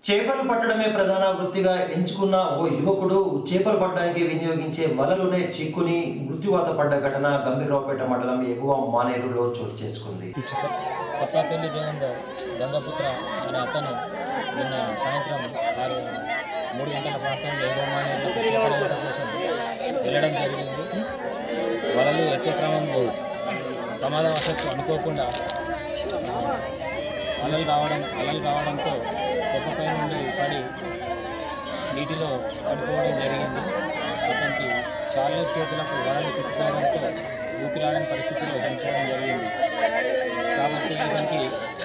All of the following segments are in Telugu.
చేపలు పట్టడమే ప్రధాన వృత్తిగా ఎంచుకున్న ఓ యువకుడు చేపలు పట్టడానికి వినియోగించే వలలోనే చిక్కుని మృత్యువాత పడ్డ ఘటన గంభీరావుపేట మండలం ఎగువ మానేరులో చోటు చేసుకుంది కొత్తపల్లి దేవేందర్ గంగపుత్ర అనే అతను నిన్న సాయంత్రం ఆరు మూడు గంటల ప్రాంతంలో ఎగువమానేరు చేపల వేట కోసం వెళ్ళడం జరిగింది వలలు ఎక్కే క్రమంలో ప్రమాదవశత్తు అనుకోకుండా ఆ, అలలు రావడం అలలు రావడంతో తెప్పపై నుండి పడి నీటిలో పడిపోవడం జరిగింది అతనికి చాలా చేతులకు వలలు చుట్టుకోవడంతో ఊపిరాడని పరిస్థితిలో చనిపోవడం జరిగింది కాబట్టి ఇతనికి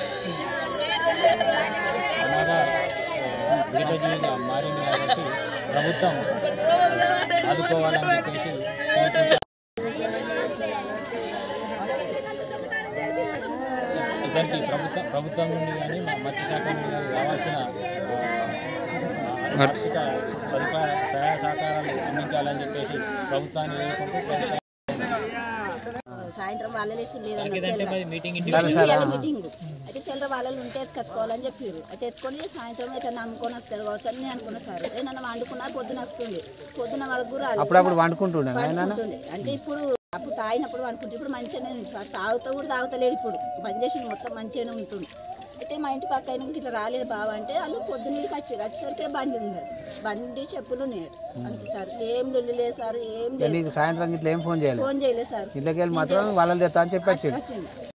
అనాథ విడజీవిగా మారింది కాబట్టి ప్రభుత్వం ఆదుకోవాలని చెప్పేసి కోరుకుంటున్నాను. ఇతనికి ప్రభుత్వం ప్రభుత్వం నుండి కానీ మా మత్స్య శాఖ నుండి కానీ రావాల్సిన ఆ, ఆర్థిక సదుపాయ సహాయ సహకారాలు అందించాలని చెప్పేసి ప్రభుత్వాన్ని వేడుకుంటూ ప్రభుత్వం సాయంత్రం వాళ్ళే నాకేదంటే మరి మీటింగ్ ఇంటి మీటింగ్ అయితే చిల్లర వాళ్ళు ఉంటే ఎత్తుకొచ్చుకోవాలని చెప్పారు అయితే ఎత్తుకొని సాయంత్రం అయితే నమ్ముకొని వస్తారు కావచ్చు అని నేను అనుకున్నా సార్ ఏమన్నా వండుకున్నా పొద్దున వస్తుంది పొద్దున వాళ్ళకు కూడా రాలేదు. అప్పుడప్పుడు వండుకుంటుండే వండుకుంటుంది అంటే ఇప్పుడు అప్పుడు తాగినప్పుడు అనుకుంటే ఇప్పుడు మంచిగానే ఉంది సార్ తాగుతా కూడా తాగుతలేడు ఇప్పుడు బంద్ చేసి మొత్తం మంచిగానే ఉంటుంది అయితే మా ఇంటి పక్క అయినా ఇట్లా రాలేదు బావ అంటే వాళ్ళు పొద్దున్నకి వచ్చారు వచ్చేసరికి బండి ఉంది బండి చెప్పులు ఉన్నాయి అంతే సార్ ఏం లొల్లి లేదు సార్ ఏం ఇక లేదు నీకు సాయంత్రం ఇట్లా ఏం ఫోన్ చేయలేదు ఫోన్ చేయలేదు సార్ ఇంట్లోకి వెళ్ళి మాత్రం వాళ్ళని తెస్తా అని చెప్పి వచ్చిండు వచ్చింది